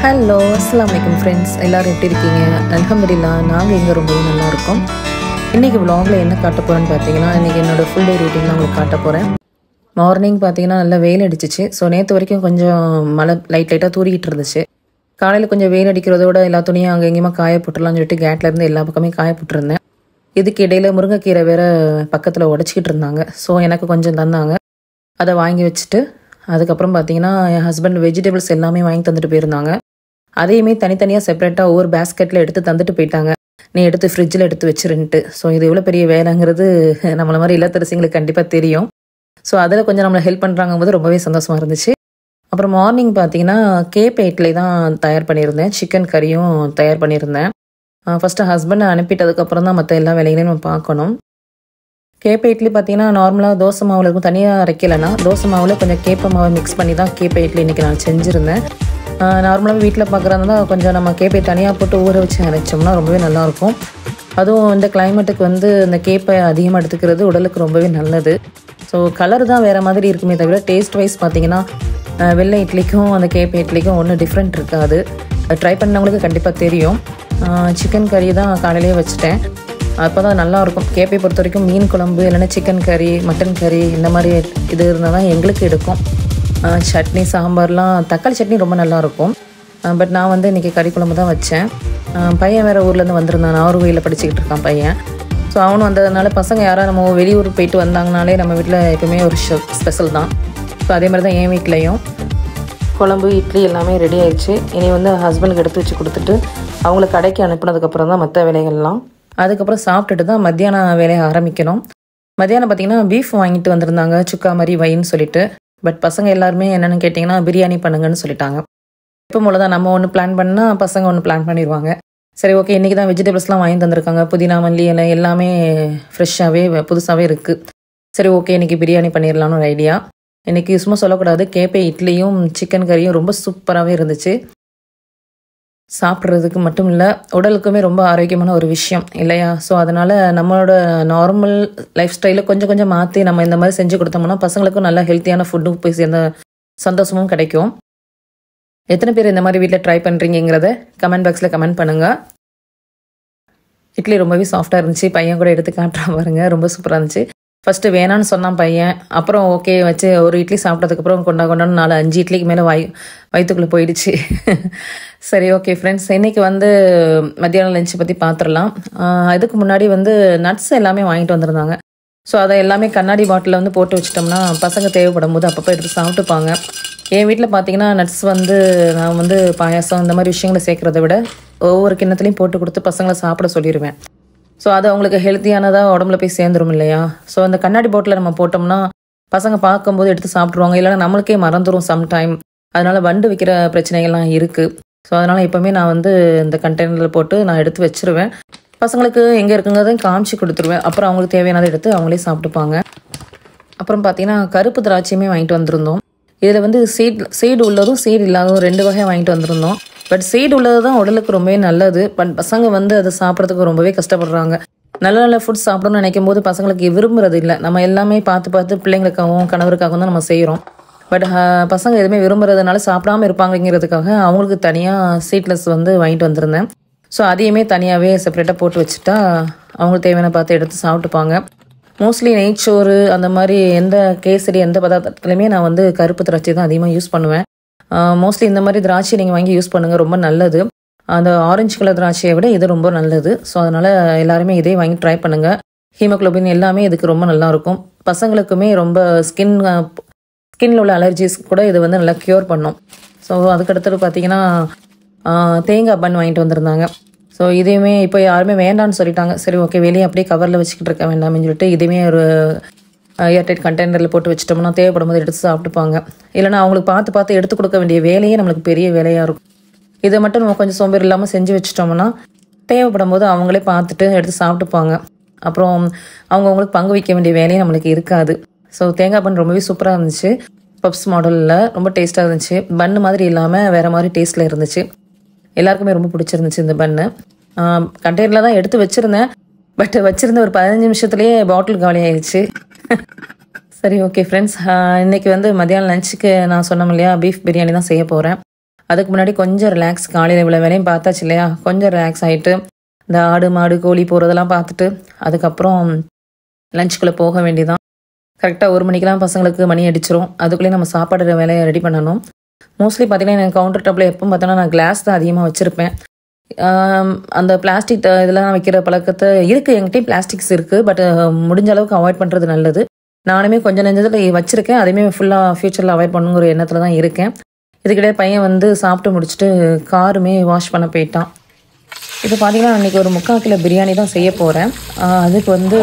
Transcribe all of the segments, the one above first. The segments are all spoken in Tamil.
ஹலோ அஸ்லாம் வலைக்கம் ஃப்ரெண்ட்ஸ் எல்லோரும் எப்படி இருக்கீங்க அல்ஹம்துலில்லா நாங்கள் இங்கே ரொம்பவே நல்லா இருக்கோம் இன்றைக்கி vlogல என்ன காட்ட போகிறேன்னு பார்த்தீங்கன்னா இன்றைக்கி என்னோடய ஃபுல் டே ரூட்டீன் நான் உங்களுக்கு காட்ட போகிறேன் மார்னிங் பார்த்தீங்கன்னா நல்லா வெயில் அடிச்சிச்சு ஸோ நேற்று வரைக்கும் கொஞ்சம் மழை லைட் லைட்டாக தூரிக்கிட்டு இருந்துச்சு காலையில் கொஞ்சம் வெயில் அடிக்கிறதோட எல்லா துணியும் அங்கே எங்கேயுமா காய போட்டுடலாம்னு சொல்லிட்டு கேட்ல இருந்து எல்லா பக்கமே காய போட்டிருந்தேன் இதுக்கு இடையில முருங்கைக்கீரை வேற பக்கத்தில் உடச்சிக்கிட்டு இருந்தாங்க ஸோ எனக்கு கொஞ்சம் தந்தாங்க அதை வாங்கி வச்சுட்டு அதுக்கப்புறம் பார்த்தீங்கன்னா என் ஹஸ்பண்ட் வெஜிடபிள்ஸ் எல்லாமே வாங்கி தந்துட்டு போயிருந்தாங்க அதையுமே தனித்தனியாக செப்பரேட்டாக ஒவ்வொரு பேஸ்கெட்டில் எடுத்து தந்துட்டு போயிட்டாங்க நீ எடுத்து ஃப்ரிட்ஜில் எடுத்து வச்சிருன்ட்டு ஸோ இது எவ்வளோ பெரிய வேலைங்கிறது நம்மள மாதிரி இல்லத்தரசிங்களுக்கு கண்டிப்பாக தெரியும் ஸோ அதில் கொஞ்சம் நம்மளை ஹெல்ப் பண்ணுறாங்க போது ரொம்பவே சந்தோஷமாக இருந்துச்சு அப்புறம் மார்னிங் பார்த்தீங்கன்னா கேப் இட்லி தான் தயார் பண்ணியிருந்தேன் சிக்கன் கறியும் தயார் பண்ணியிருந்தேன் ஃபஸ்ட்டு ஹஸ்பண்டை அனுப்பிட்டதுக்கப்புறம் தான் மற்ற எல்லா வேலைகளையும் நம்ம பார்க்கணும் கேப்பை இட்லி பார்த்தீங்கன்னா நார்மலாக தோசை மாவில் இருக்கும் தனியாக அரைக்கலைன்னா தோசை மாவில் கொஞ்சம் கேப்பை மாவை மிக்ஸ் பண்ணி தான் கேப்பை இட்லி இன்றைக்கி நான் செஞ்சுருந்தேன் நார்மலாக வீட்டில் பார்க்குறதா கொஞ்சம் நம்ம கேப்பை தனியாக போட்டு ஊற வச்சு அரைச்சோம்னா ரொம்பவே நல்லாயிருக்கும் அதுவும் இந்த கிளைமேட்டுக்கு வந்து இந்த கேப்பை அதிகமாக எடுத்துக்கிறது உடலுக்கு ரொம்பவே நல்லது ஸோ கலர் தான் வேறு மாதிரி இருக்குமே தவிர டேஸ்ட் வைஸ் பார்த்தீங்கன்னா அஹ், வெள்ளை இட்லிக்கும் அந்த கேப்பை இட்லிக்கும் ஒன்றும் டிஃப்ரெண்ட் இருக்காது ட்ரை பண்ணவங்களுக்கு கண்டிப்பாக தெரியும் சிக்கன் கறி தான் காலையிலேயே வச்சுட்டேன் அப்போ தான் நல்லாயிருக்கும் கேப்பை பொறுத்த வரைக்கும் மீன் குழம்பு இல்லைன்னா சிக்கன் கறி மட்டன் கறி இந்த மாதிரி இது இருந்தால் தான் எங்களுக்கு எடுக்கும் ஆஹ் சட்னி சாம்பார்லாம் தக்காளி சட்னி ரொம்ப நல்லாயிருக்கும் பட் நான் வந்து இன்றைக்கி கறி குழம்பு தான் வச்சேன் ஆஹ் பையன் வேறு ஊர்லேருந்து வந்திருந்தான் நாகர்கோயிலில் படிச்சுக்கிட்டு இருக்கான் பையன் ஸோ அவனும் வந்ததுனால பசங்க யாராவது நம்ம வெளியூர் போயிட்டு வந்தாங்கனாலே நம்ம வீட்டில் எப்பவுமே ஒரு ஸ்பெஷல் தான் ஸோ அதே மாதிரி தான் என் வீட்லேயும் குழம்பு இட்லி எல்லாமே ரெடி ஆயிடுச்சு இனி வந்து ஹஸ்பண்டுக்கு எடுத்து வச்சு கொடுத்துட்டு அவங்கள கடைக்கு அனுப்புனதுக்கப்புறம் தான் மற்ற வேலைகள்லாம் அதுக்கப்புறம் சாப்பிட்டுட்டு தான் மத்தியான வேலையை ஆரம்பிக்கணும் மத்தியானம் பார்த்தீங்கன்னா பீஃப் வாங்கிட்டு வந்திருந்தாங்க சுக்கா மாதிரி வைன்னு சொல்லிட்டு பட் பசங்க எல்லாருமே என்னென்னு கேட்டிங்கன்னா பிரியாணி பண்ணுங்கன்னு சொல்லிட்டாங்க இப்போ போல தான் நம்ம ஒன்று பிளான் பண்ணால் பசங்க ஒன்று பிளான் பண்ணிடுவாங்க சரி ஓகே இன்றைக்கி தான் வெஜிடபிள்ஸ்லாம் வாங்கி தந்திருக்காங்க புதினா மல்லி இலை எல்லாமே ஃப்ரெஷ்ஷாகவே புதுசாகவே இருக்குது சரி ஓகே இன்றைக்கி பிரியாணி பண்ணிடலான்னு ஒரு ஐடியா இன்றைக்கி சும்மா சொல்லக்கூடாது கேப்பை இட்லியும் சிக்கன் கறியும் ரொம்ப சூப்பராகவே இருந்துச்சு சாப்பிட்றதுக்கு மட்டும் இல்லை உடலுக்குமே ரொம்ப ஆரோக்கியமான ஒரு விஷயம் இல்லையா ஸோ அதனால் நம்மளோட நார்மல் லைஃப் ஸ்டைலை கொஞ்சம் கொஞ்சம் மாற்றி நம்ம இந்த மாதிரி செஞ்சு கொடுத்தோம்னா பசங்களுக்கும் நல்ல ஹெல்த்தியான ஃபுட்டும் போய் சேர்ந்த சந்தோஷமும் கிடைக்கும் எத்தனை பேர் இந்த மாதிரி வீட்டில் ட்ரை பண்ணுறீங்கிறத கமெண்ட் பாக்ஸில் கமெண்ட் பண்ணுங்கள் இட்லி ரொம்பவே சாஃப்டாக இருந்துச்சு பையன் கூட எடுத்து காட்டுறான் பாருங்க ரொம்ப சூப்பராக இருந்துச்சு ஃபஸ்ட்டு வேணான்னு சொன்னான் பையன் அப்புறம் ஓகே வச்சு ஒரு இட்லி சாப்பிட்டதுக்கப்புறம் கொண்டா கொண்டான்னு நாலு அஞ்சு இட்லிக்கு மேலே வாய் வயிற்றுக்குள்ளே போயிடுச்சு சரி ஓகே ஃப்ரெண்ட்ஸ் இன்னைக்கு வந்து மத்தியானம் லஞ்ச் பற்றி பார்த்துடலாம் ஆஹ் இதுக்கு முன்னாடி வந்து நட்ஸ் எல்லாமே வாங்கிட்டு வந்திருந்தாங்க ஸோ அதை எல்லாமே கண்ணாடி பாட்டிலில் வந்து போட்டு வச்சிட்டோம்னா பசங்க தேவைப்படும் போது அப்பப்போ எடுத்து சாப்பிட்டுப்பாங்க என் வீட்டில் பார்த்தீங்கன்னா நட்ஸ் வந்து நான் வந்து பாயாசம் இந்த மாதிரி விஷயங்களை சேர்க்குறத விட ஒவ்வொரு கிண்ணத்துலையும் போட்டு கொடுத்து பசங்களை சாப்பிட சொல்லிடுவேன் ஸோ அது அவங்களுக்கு ஹெல்த்தியானதாக உடம்புல போய் சேர்ந்துரும் இல்லையா ஸோ அந்த கண்ணாடி பாட்டில் நம்ம போட்டோம்னா பசங்க பார்க்கும்போது எடுத்து சாப்பிட்ருவாங்க இல்லைன்னா நம்மளுக்கே மறந்துடும் சம்டைம் அதனால வண்டு வைக்கிற பிரச்சனைகள்லாம் இருக்குது ஸோ அதனால் எப்போவுமே நான் வந்து இந்த கண்டெய்னரில் போட்டு நான் எடுத்து வச்சிருவேன் பசங்களுக்கு எங்கே இருக்குங்கிறதையும் காமிச்சு கொடுத்துருவேன் அப்புறம் அவங்களுக்கு தேவையானதை எடுத்து அவங்களே சாப்பிட்டுப்பாங்க அப்புறம் பார்த்தீங்கன்னா கருப்பு திராட்சையுமே வாங்கிட்டு வந்திருந்தோம் இதில் வந்து சீட் சீடு உள்ளதும் சீடு இல்லாததும் ரெண்டு வகையாக வாங்கிட்டு வந்திருந்தோம் பட் சீடு உள்ளது தான் உடலுக்கு ரொம்பவே நல்லது பட் பசங்க வந்து அதை சாப்பிட்றதுக்கு ரொம்பவே கஷ்டப்படுறாங்க நல்ல நல்ல ஃபுட் சாப்பிடணும்னு நினைக்கும் போது பசங்களுக்கு விரும்புறது இல்லை நம்ம எல்லாமே பார்த்து பார்த்து பிள்ளைங்களுக்காகவும் கணவருக்காகவும் தான் நம்ம செய்கிறோம் பட் பசங்க எதுவுமே விரும்புறதுனால சாப்பிடாம இருப்பாங்கங்கிறதுக்காக அவங்களுக்கு தனியாக சீட்லெஸ் வந்து வாங்கிட்டு வந்திருந்தேன் ஸோ அதையுமே தனியாகவே செப்பரேட்டாக போட்டு வச்சுட்டா அவங்களுக்கு தேவையான பார்த்து எடுத்து சாப்பிட்டுப்பாங்க மோஸ்ட்லி நெய்ச்சோறு அந்த மாதிரி எந்த கேசரி எந்த பதார்த்தத்துலையுமே நான் வந்து கருப்பு திராட்சை தான் அதிகமாக யூஸ் பண்ணுவேன் மோஸ்ட்லி இந்த மாதிரி திராட்சை நீங்கள் வாங்கி யூஸ் பண்ணுங்கள் ரொம்ப நல்லது அந்த ஆரஞ்சு கலர் திராட்சையை விட இது ரொம்ப நல்லது ஸோ அதனால் எல்லாருமே இதே வாங்கி ட்ரை பண்ணுங்கள் ஹீமோக்ளோபின் எல்லாமே இதுக்கு ரொம்ப நல்லா இருக்கும் பசங்களுக்குமே ரொம்ப ஸ்கின் ஸ்கின்ல உள்ள அலர்ஜிஸ் கூட இது வந்து நல்லா க்யூர் பண்ணும் ஸோ அதுக்கடுத்தது பார்த்தீங்கன்னா ஆஹ், தேங்காய் பன் வாங்கிட்டு வந்திருந்தாங்க ஸோ இதையுமே இப்போ யாருமே வேண்டாம்னு சொல்லிட்டாங்க சரி ஓகே வெளியே அப்படியே கவரில் வச்சுக்கிட்டு இருக்க வேண்டாம்னு சொல்லிட்டு இதுவுமே ஒரு ஏர்டைட் கண்டெய்னரில் போட்டு வச்சிட்டோம்னா தேவைப்படும் போது எடுத்து சாப்பிட்டுப்பாங்க இல்லைன்னா அவங்களுக்கு பார்த்து பார்த்து எடுத்து கொடுக்க வேண்டிய வேலையே நம்மளுக்கு பெரிய வேலையாக இருக்கும் இதை மட்டும் நம்ம கொஞ்சம் சோம்பேறி இல்லாமல் செஞ்சு வச்சிட்டோம்னா தேவைப்படும் போது அவங்களே பார்த்துட்டு எடுத்து சாப்பிட்டுப்பாங்க அப்புறம் அவங்கவுங்களுக்கு பங்கு வைக்க வேண்டிய வேலையும் நம்மளுக்கு இருக்காது ஸோ தேங்காய் பன் ரொம்பவே சூப்பராக இருந்துச்சு பப்ஸ் மாடலில் ரொம்ப டேஸ்ட்டாக இருந்துச்சு பன்னு மாதிரி இல்லாமல் வேறு மாதிரி டேஸ்ட்டில் இருந்துச்சு எல்லாருக்குமே ரொம்ப பிடிச்சிருந்துச்சு இந்த பன்னு கண்டெய்னரில் தான் எடுத்து வச்சுருந்தேன் பட் வச்சுருந்த ஒரு பதினஞ்சு நிமிஷத்துலேயே பாட்டில் காலி ஆயிடுச்சு சரி ஓகே ஃப்ரெண்ட்ஸ் இன்னைக்கு வந்து மதியானம் லஞ்சுக்கு நான் சொன்னோம் இல்லையா பீஃப் பிரியாணி தான் செய்ய போகிறேன் அதுக்கு முன்னாடி கொஞ்சம் ரிலாக்ஸ் காலையில் இவ்வளோ வேலையும் பார்த்தாச்சு இல்லையா கொஞ்சம் ரிலாக்ஸ் ஆகிட்டு இந்த ஆடு மாடு கோழி போகிறதெல்லாம் பார்த்துட்டு அதுக்கப்புறம் லஞ்சுக்குள்ளே போக வேண்டியதான் கரெக்டாக ஒரு மணிக்கெலாம் பசங்களுக்கு மணி அடிச்சிரும் அதுக்குள்ளேயே நம்ம சாப்பாடு வேலையை ரெடி பண்ணணும் மோஸ்ட்லி பார்த்தீங்கன்னா எனக்கு கவுண்டர் டாப்பில் எப்போ பார்த்தோன்னா நான் கிளாஸ் தான் அதிகமாக வச்சுருப்பேன் ஆம், அந்த பிளாஸ்டிக் இதெல்லாம் வைக்கிற பழக்கத்தை இருக்குது என்கிட்டயும் பிளாஸ்டிக்ஸ் இருக்குது பட் முடிஞ்ச அளவுக்கு அவாய்ட் பண்ணுறது நல்லது நானுமே கொஞ்சம் நெஞ்சத்தில் வச்சுருக்கேன் அதையுமே ஃபுல்லாக ஃப்யூச்சரில் அவாய்ட் பண்ணுங்கிற எண்ணத்தில் தான் இருக்கேன் இதுக்கிட்டே பையன் வந்து சாப்பிட்டு முடிச்சுட்டு காருமே வாஷ் பண்ண போயிட்டான் இப்போ பார்த்தீங்கன்னா அன்றைக்கி ஒரு முக்கால் கிலோ பிரியாணி தான் செய்ய போகிறேன் அதுக்கு வந்து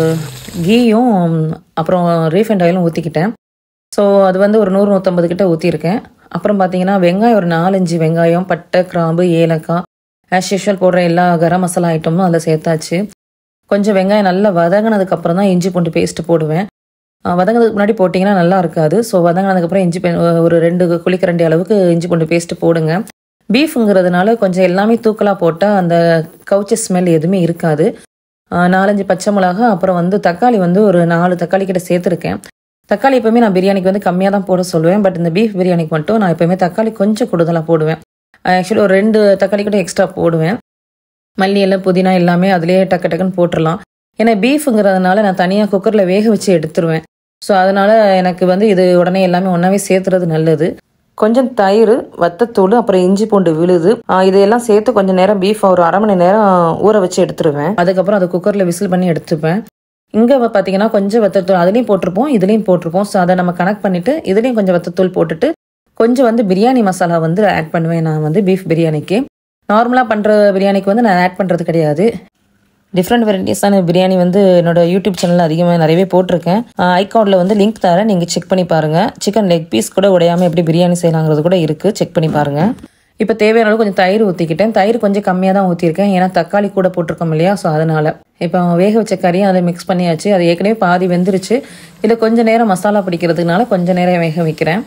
கீயும் அப்புறம் ரீஃபைண்ட் ஆயிலும் ஊற்றிக்கிட்டேன் ஸோ அது வந்து ஒரு நூறு நூற்றம்பது கிட்ட ஊற்றிருக்கேன் அப்புறம் பார்த்தீங்கன்னா வெங்காயம் ஒரு நாலஞ்சு வெங்காயம் பட்டை கிராம்பு ஏலக்காய் ஆஸ் யூஷுவல் போடுற எல்லா கரம் மசாலா ஐட்டமும் அதில் சேர்த்தாச்சு கொஞ்சம் வெங்காயம் நல்லா வதங்கினதுக்கு அப்புறம் தான் இஞ்சி பூண்டு பேஸ்ட் போடுவேன் அஹ் வதங்கினதுக்கு முன்னாடி போட்டிங்கன்னா நல்லா இருக்காது ஸோ வதங்கினதுக்கப்புறம் இஞ்சி பே- ஒரு ரெண்டு குளிக்கரண்டி அளவுக்கு இஞ்சி பூண்டு பேஸ்ட் போடுங்க பீஃபுங்கிறதுனால கொஞ்சம் எல்லாமே தூக்கலாக போட்டால் அந்த கவுச்சி ஸ்மெல் எதுவுமே இருக்காது அஹ் நாலஞ்சு பச்சை மிளகா அப்புறம் வந்து தக்காளி வந்து ஒரு நாலு தக்காளி கிட்ட சேர்த்துருக்கேன் தக்காளி எப்பவுமே நான் பிரியாணிக்கு வந்து கம்மியாக தான் போட சொல்லுவேன் பட் இந்த பீஃப் பிரியாணிக்கு மட்டும் நான் எப்பவுமே தக்காளி கொஞ்சம் கூடுதலாக போடுவேன் ஆக்சுவலி ஒரு ரெண்டு தக்காளி கூட எக்ஸ்ட்ரா போடுவேன் மல்லி எல்லாம் புதினா எல்லாமே அதுலேயே டக்கு டக்குன்னு போட்டுடலாம் ஏன்னா பீஃபுங்கிறதுனால நான் தனியாக குக்கரில் வேக வச்சு எடுத்துருவேன் ஸோ அதனால எனக்கு வந்து இது உடனே எல்லாமே ஒன்றாவே சேர்த்துறது நல்லது கொஞ்சம் தயிர் வத்தத்தூள் அப்புறம் இஞ்சி பூண்டு விழுது ஆஹ் இதையெல்லாம் சேர்த்து கொஞ்சம் நேரம் பீஃப் ஒரு அரை மணி நேரம் ஊற வச்சு எடுத்துருவேன் அதுக்கப்புறம் அதை குக்கரில் விசில் பண்ணி எடுத்துப்பேன் இங்கே பார்த்தீங்கன்னா கொஞ்சம் வத்தத்தூள் அதுலேயும் போட்டிருப்போம் இதுலேயும் போட்டிருப்போம் ஸோ அதை நம்ம கனெக்ட் பண்ணிவிட்டு இதுலேயும் கொஞ்சம் வத்தத்தூள் போட்டுட்டு கொஞ்சம் வந்து பிரியாணி மசாலா வந்து ஆட் பண்ணுவேன் நான் வந்து பீஃப் பிரியாணிக்கு நார்மலாக பண்ணுற பிரியாணிக்கு வந்து நான் ஆட் பண்ணுறது கிடையாது டிஃப்ரெண்ட் வெரைட்டிஸான பிரியாணி வந்து என்னோட யூடியூப் சேனலில் அதிகமாக நிறையவே போட்டிருக்கேன் ஐகார்டில் வந்து லிங்க் தரேன் நீங்கள் செக் பண்ணி பாருங்கள் சிக்கன் லெக் பீஸ் கூட உடையாமல் எப்படி பிரியாணி செய்யலாங்கிறது கூட இருக்குது செக் பண்ணி பாருங்கள் இப்போ தேவையான அளவு கொஞ்சம் தயிர் ஊற்றிக்கிட்டேன் தயிர் கொஞ்சம் கம்மியாக தான் ஊற்றிருக்கேன் ஏன்னா தக்காளி கூட போட்டிருக்கோம் இல்லையா ஸோ அதனால் இப்போ வேக வச்ச கறியும் அதை மிக்ஸ் பண்ணியாச்சு அது ஏற்கனவே பாதி வெந்துருச்சு இதில் கொஞ்சம் நேரம் மசாலா பிடிக்கிறதுனால கொஞ்சம் நேரம் வேக வைக்கிறேன்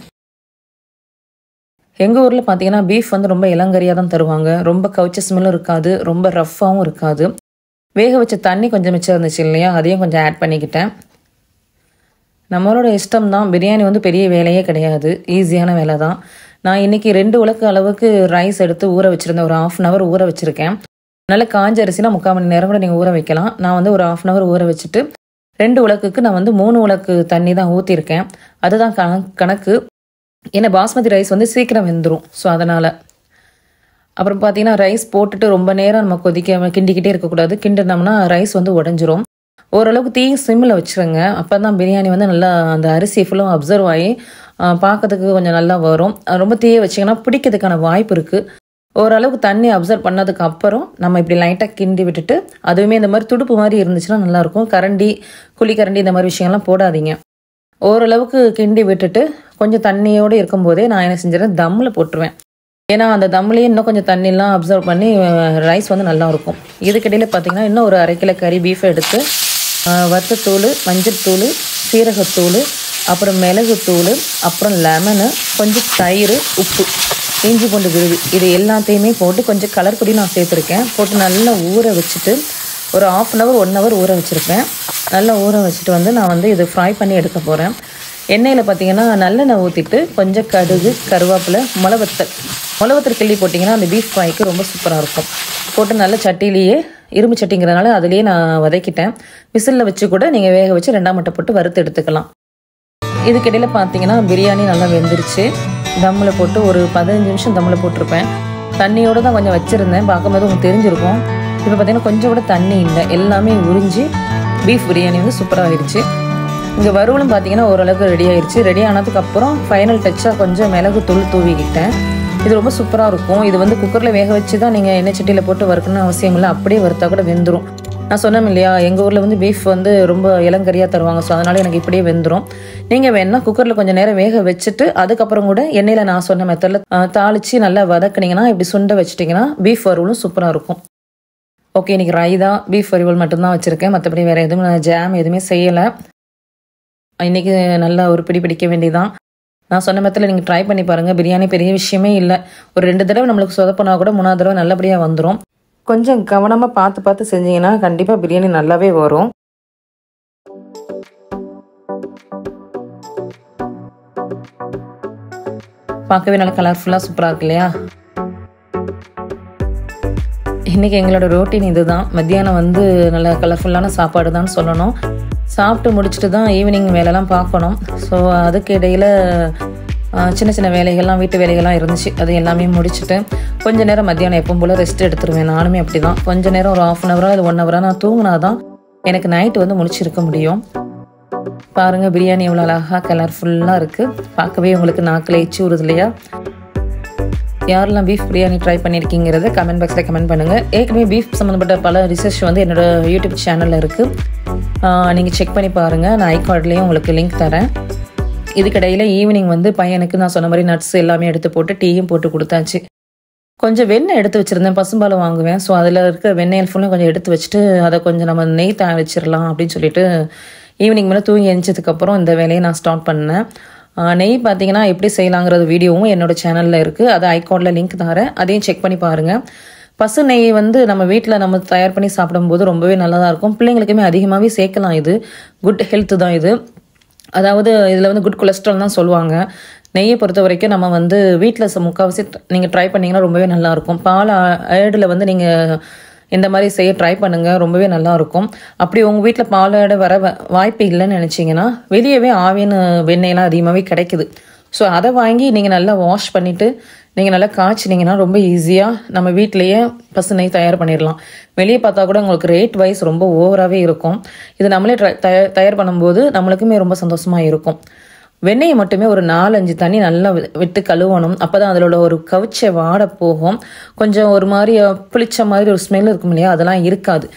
எங்கள் ஊரில் பார்த்தீங்கன்னா பீஃப் வந்து ரொம்ப இளங்கரியாக தான் தருவாங்க ரொம்ப கவுச்ச ஸ்மெல்லும் இருக்காது ரொம்ப ரஃப்பாகவும் இருக்காது வேக வச்ச தண்ணி கொஞ்சம் மிச்சம் இருந்துச்சு இல்லையா அதையும் கொஞ்சம் ஆட் பண்ணிக்கிட்டேன் நம்மளோட இஷ்டம் தான் பிரியாணி வந்து பெரிய வேலையே கிடையாது ஈஸியான வேலை தான் நான் இன்னைக்கு ரெண்டு உலக்கு அளவுக்கு ரைஸ் எடுத்து ஊற வச்சுருந்தேன் ஒரு ஆஃப் அன் ஹவர் ஊற வச்சுருக்கேன் நல்ல காஞ்ச அரிசினா முக்கால் மணி நேரம் கூட நீங்கள் ஊற வைக்கலாம் நான் வந்து ஒரு ஆஃப் அன் ஹவர் ஊற வச்சுட்டு ரெண்டு உலக்குக்கு நான் வந்து மூணு உலக்கு தண்ணி தான் ஊற்றிருக்கேன் அதுதான் கண- கணக்கு ஏன்னா பாஸ்மதி ரைஸ் வந்து சீக்கிரம் வெந்துடும் ஸோ அதனால் அப்புறம் பார்த்தீங்கன்னா ரைஸ் போட்டுட்டு ரொம்ப நேரம் நம்ம கொதிக்க கிண்டிக்கிட்டே இருக்கக்கூடாது கிண்டினோம்னா ரைஸ் வந்து உடஞ்சிரும் ஓரளவுக்கு தீ சிம்மில் வச்சுருங்க அப்போ தான் பிரியாணி வந்து நல்லா அந்த அரிசி ஃபுல்லும் அப்சர்வ் ஆகி ஆஹ், பார்க்கறதுக்கு கொஞ்சம் நல்லா வரும் அஹ் ரொம்ப தீய வச்சிங்கன்னா பிடிக்கிறதுக்கான வாய்ப்பு இருக்குது ஓரளவுக்கு தண்ணி அப்சர்வ் பண்ணதுக்கு அப்புறம் நம்ம இப்படி லைட்டாக கிண்டி விட்டுட்டு அதுவுமே இந்த மாதிரி துடுப்பு மாதிரி இருந்துச்சுன்னா நல்லாயிருக்கும் கரண்டி குழிக்கரண்டி இந்த மாதிரி விஷயங்கள்லாம் போடாதீங்க ஓரளவுக்கு கிண்டி விட்டுட்டு கொஞ்சம் தண்ணியோடு இருக்கும்போதே நான் என்ன செஞ்சிடறேன் தம்மில் போட்டுருவேன் ஏன்னா அந்த தம்லேயே இன்னும் கொஞ்சம் தண்ணிலாம் அப்சர்வ் பண்ணி ரைஸ் வந்து நல்லா இருக்கும் இதுக்கிடையில் பார்த்தீங்கன்னா இன்னும் ஒரு அரை கிலோ கறி பீஃப் எடுத்து அஹ், வத்தத்தூள் மஞ்சள்தூள் சீரகத்தூள் அப்புறம் மிளகுத்தூள் அப்புறம் லெமனு கொஞ்சம் தயிர் உப்பு இஞ்சி பூண்டு விழுது இது எல்லாத்தையுமே போட்டு கொஞ்சம் கலர் பொடி நான் சேர்த்துருக்கேன் போட்டு நல்லா ஊற வச்சுட்டு ஒரு half an hour one hour ஊற வச்சுருப்பேன் நல்லா ஊற வச்சுட்டு வந்து நான் வந்து இது ஃப்ரை பண்ணி எடுக்க போகிறேன் எண்ணெயில் பார்த்தீங்கன்னா நல்லெண்ணெய் ஊற்றிட்டு கொஞ்சம் கடுகு கருவேப்பிலை முளவத்தல் முளவத்தல் கிள்ளி போட்டிங்கன்னா அந்த பீஃப் ஃப்ரைக்கு ரொம்ப சூப்பராக இருக்கும் போட்டு நல்ல சட்டிலேயே இரும்பு சட்டிங்கிறதுனால அதுலேயே நான் வதக்கிட்டேன் விசிலில் வச்சு கூட நீங்கள் வேக வச்சு ரெண்டாம் மட்டை போட்டு வறுத்து எடுத்துக்கலாம் இதுக்கிடையில் பார்த்தீங்கன்னா பிரியாணி நல்லா வெந்துருச்சு தம்மில் போட்டு ஒரு பதினஞ்சு நிமிஷம் தம்மில் போட்டிருப்பேன் தண்ணியோடு தான் கொஞ்சம் வச்சுருந்தேன் பார்க்கும்போது உங்களுக்கு தெரிஞ்சிருக்கும் இப்போ பார்த்தீங்கன்னா கொஞ்சம் கூட தண்ணி இல்லை எல்லாமே உறிஞ்சி பீஃப் பிரியாணி வந்து சூப்பராக ஆயிடுச்சு இங்கே வறுவலும் பார்த்தீங்கன்னா ஓரளவுக்கு ரெடி ஆயிடுச்சு ரெடி ஆனதுக்கப்புறம் ஃபைனல் டச்சாக கொஞ்சம் மிளகு தூள் தூவிக்கிட்டேன் இது ரொம்ப சூப்பராக இருக்கும் இது வந்து குக்கரில் வேக வச்சு தான் நீங்கள் எண்ணெய் சட்டியில் போட்டு வறுக்கணும்னு அவசியம் இல்லை அப்படியே வறுத்தா கூட வெந்துடும் நான் சொன்னேன் இல்லையா எங்கள் ஊரில் வந்து பீஃப் வந்து ரொம்ப இளங்கரியாக தருவாங்க ஸோ அதனால் எனக்கு இப்படியே வெந்துடும் நீங்கள் வேணால் குக்கரில் கொஞ்சம் நேரம் வேக வச்சுட்டு அதுக்கப்புறம் கூட எண்ணெயில் நான் சொன்ன மெத்தடில் தாளித்து நல்லா வதக்குனீங்கன்னா இப்படி சுண்ட வச்சிட்டிங்கன்னா பீஃப் வறுவலும் சூப்பராக இருக்கும் ஓகே இன்னைக்கு ரைதா பீஃப் வறுவல் மட்டும்தான் வச்சுருக்கேன் மற்றபடி வேறு எதுவும் நான் ஜாம் எதுவுமே செய்யலை இன்னைக்கு நல்லா ஒரு பிடி பிடிக்க வேண்டியதான் நான் சொன்ன மெத்தில் நீங்கள் ட்ரை பண்ணி பாருங்கள் பிரியாணி பெரிய விஷயமே இல்லை ஒரு ரெண்டு தடவை நம்மளுக்கு சொதப்பினா கூட மூணாவது தடவை நல்லபடியாக வந்துடும் கொஞ்சம் கவனமாக பார்த்து பார்த்து செஞ்சீங்கன்னா கண்டிப்பாக பிரியாணி நல்லாவே வரும் பார்க்கவே நல்லா கலர்ஃபுல்லாக சூப்பராக இருக்கு இல்லையா இன்றைக்கி எங்களோட ரோட்டீன் இதுதான் மத்தியானம் வந்து நல்ல கலர்ஃபுல்லான சாப்பாடு தான் சொல்லணும் சாப்பிட்டு முடிச்சுட்டு தான் ஈவினிங் வேலைலாம் பார்க்கணும் ஸோ அதுக்கு இடையில் சின்ன சின்ன வேலைகள்லாம் வீட்டு வேலைகள்லாம் இருந்துச்சு அது எல்லாமே முடிச்சுட்டு கொஞ்ச நேரம் மத்தியானம் எப்பவும் போல் ரெஸ்ட் எடுத்துருவேன் நானுமே அப்படி தான் கொஞ்ச நேரம் ஒரு ஆஃப் அன் ஹவராக அது ஒன் ஹவராக நான் தூங்கினா தான் எனக்கு நைட்டு வந்து முடிச்சிருக்க முடியும் பாருங்கள் பிரியாணி எவ்வளோ அழகாக கலர்ஃபுல்லாக இருக்குது பார்க்கவே உங்களுக்கு நாக்கில் எச்சு வருது இல்லையா யாரெல்லாம் பீஃப் பிரியாணி ட்ரை பண்ணியிருக்கீங்கிறத கமெண்ட் பாக்ஸில் கமெண்ட் பண்ணுங்கள் ஏற்கனவே பீஃப் சம்மந்தப்பட்ட பல ரிசர்ச் வந்து என்னோட யூடியூப் சேனலில் இருக்குது நீங்கள் செக் பண்ணி பாருங்கள் நான் ஐகார்ட்லேயும் உங்களுக்கு லிங்க் தரேன் இதுக்கிடையில் ஈவினிங் வந்து பையனுக்கு நான் சொன்ன மாதிரி நட்ஸ் எல்லாமே எடுத்து போட்டு டீயும் போட்டு கொடுத்தாச்சு கொஞ்சம் வெண்ணெய் எடுத்து வச்சுருந்தேன் பசும்பால் வாங்குவேன் ஸோ அதில் இருக்க வெண்ணெய் ஃபுல்லும் கொஞ்சம் எடுத்து வச்சுட்டு அதை கொஞ்சம் நம்ம நெய் தா வச்சிடலாம் அப்படின்னு சொல்லிட்டு ஈவினிங் மேலே தூங்கி எழுந்ததுக்கப்புறம் இந்த வேலையை நான் ஸ்டார்ட் பண்ணேன் நெய் பார்த்தீங்கன்னா எப்படி செய்யலாங்கிறது வீடியோவும் என்னோட சேனலில் இருக்குது அதை ஐகார்டில் லிங்க் தரேன் அதையும் செக் பண்ணி பாருங்கள் பசு நெய் வந்து நம்ம வீட்டில் நம்ம தயார் பண்ணி சாப்பிடும்போது ரொம்பவே நல்லதாக இருக்கும் பிள்ளைங்களுக்குமே அதிகமாகவே சேர்க்கலாம் இது குட் ஹெல்த்து தான் இது அதாவது இதில் வந்து குட் கொலஸ்ட்ரால் தான் சொல்லுவாங்க நெய்யை பொறுத்த வரைக்கும் நம்ம வந்து வீட்டில் முக்கால்வாசி நீங்கள் ட்ரை பண்ணிங்கன்னா ரொம்பவே நல்லாயிருக்கும் பால் ஏடில் வந்து நீங்கள் இந்த மாதிரி செய்ய ட்ரை பண்ணுங்கள் ரொம்பவே நல்லாயிருக்கும் அப்படி உங்கள் வீட்டில் பாலோட வர வாய்ப்பு இல்லைன்னு நினச்சிங்கன்னா வெளியவே ஆவியன் வெண்ணெயெல்லாம் அதிகமாகவே கிடைக்குது ஸோ அதை வாங்கி நீங்கள் நல்லா வாஷ் பண்ணிவிட்டு நீங்கள் நல்லா காய்ச்சினீங்கன்னா ரொம்ப ஈஸியாக நம்ம வீட்டிலையே பசு நெய் தயார் பண்ணிடலாம் வெளியே பார்த்தா கூட உங்களுக்கு ரேட் வைஸ் ரொம்ப ஓவராகவே இருக்கும் இது நம்மளே தயார் தயார் பண்ணும்போது நம்மளுக்குமே ரொம்ப சந்தோஷமாக இருக்கும் வெண்ணெயை மட்டுமே ஒரு நாலஞ்சு தண்ணி நல்லா விட்டு கழுவணும் அப்போ தான் அதில் ஒரு கவிச்ச வாட போகும் கொஞ்சம் ஒரு மாதிரி புளிச்ச மாதிரி ஒரு ஸ்மெல் இருக்கும் இல்லையா அதெல்லாம் இருக்காது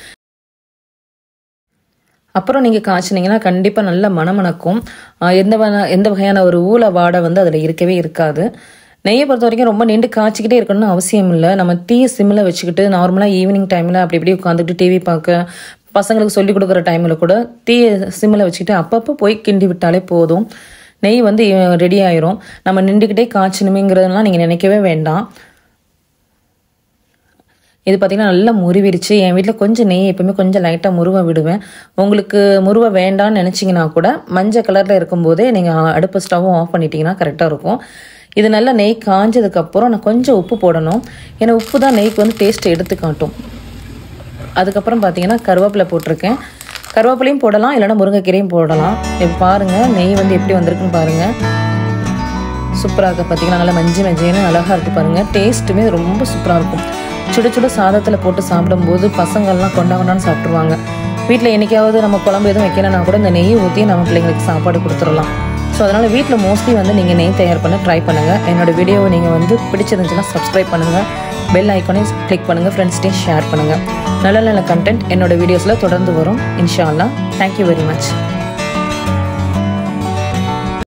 அப்புறம் நீங்கள் காய்ச்சினீங்கன்னா கண்டிப்பாக நல்ல மணமணக்கும் எந்த எந்த வகையான ஒரு ஊல வாடை வந்து அதில் இருக்கவே இருக்காது நெய்யை பொறுத்த வரைக்கும் ரொம்ப நின்று காய்ச்சிக்கிட்டே இருக்கணும்னு அவசியம் இல்லை நம்ம டீ சிம்மில் வச்சுக்கிட்டு நார்மலாக ஈவினிங் டைமில் அப்படி இப்படி உட்காந்துக்கிட்டு டிவி பார்க்க பசங்களுக்கு சொல்லிக் கொடுக்குற டைமில் கூட டீ சிம்மில் வச்சுக்கிட்டு அப்பப்போ போய் கிண்டி விட்டாலே போதும் நெய் வந்து ரெடி ஆயிரும் நம்ம நின்றுக்கிட்டே காய்ச்சணுமேங்கிறதுலாம் நீங்கள் நினைக்கவே வேண்டாம் இது பார்த்திங்கன்னா நல்லா முறிவிருச்சு என் வீட்டில் கொஞ்சம் நெய் எப்பவுமே கொஞ்சம் லைட்டாக முருவை விடுவேன் உங்களுக்கு முருவை வேண்டாம்னு நினச்சிங்கன்னா கூட மஞ்சள் கலரில் இருக்கும்போதே நீங்கள் அடுப்பு ஸ்டவ்வும் ஆஃப் பண்ணிட்டீங்கன்னா கரெக்டாக இருக்கும் இது நல்லா நெய் காஞ்சதுக்கப்புறம் நான் கொஞ்சம் உப்பு போடணும் ஏன்னா உப்பு தான் நெய்க்கு வந்து டேஸ்ட் எடுத்து காட்டும் அதுக்கப்புறம் பார்த்தீங்கன்னா கருவேப்பிலை போட்டிருக்கேன் கருவேப்பிலையும் போடலாம் இல்லைனா முருங்கைக்கீரையும் போடலாம் இப்போ பாருங்கள் நெய் வந்து எப்படி வந்திருக்குன்னு பாருங்கள் சூப்பராக இருக்குது பார்த்தீங்கன்னா நல்லா மஞ்சள் மஞ்சள்னு அழகாக இருக்குது பாருங்கள் டேஸ்ட்டுமே ரொம்ப சூப்பராக இருக்கும் சுட சுட சாதத்தில் போட்டு சாப்பிடும்போது பசங்கள்லாம் கொண்டா கொண்டான்னு சாப்பிட்ருவாங்க வீட்டில் என்றைக்காவது நம்ம குழம்பு எதுவும் வைக்கணும்னா கூட இந்த நெய் ஊற்றி நம்ம பிள்ளைங்களுக்கு சாப்பாடு கொடுத்துடலாம் ஸோ அதனால் வீட்டில் மோஸ்ட்லி வந்து நீங்கள் நெய் தயார் பண்ண ட்ரை பண்ணுங்கள் என்னோடய வீடியோவை நீங்கள் வந்து பிடிச்சிருந்துச்சுன்னா சப்ஸ்கிரைப் பண்ணுங்கள் பெல் ஐக்கானையும் கிளிக் பண்ணுங்கள் ஃப்ரெண்ட்ஸ்டையும் ஷேர் பண்ணுங்கள் நல்ல நல்ல கண்டென்ட் என்னோடய வீடியோஸில் தொடர்ந்து வரும் இன்ஷா அல்லா தேங்க்யூ வெரி மச்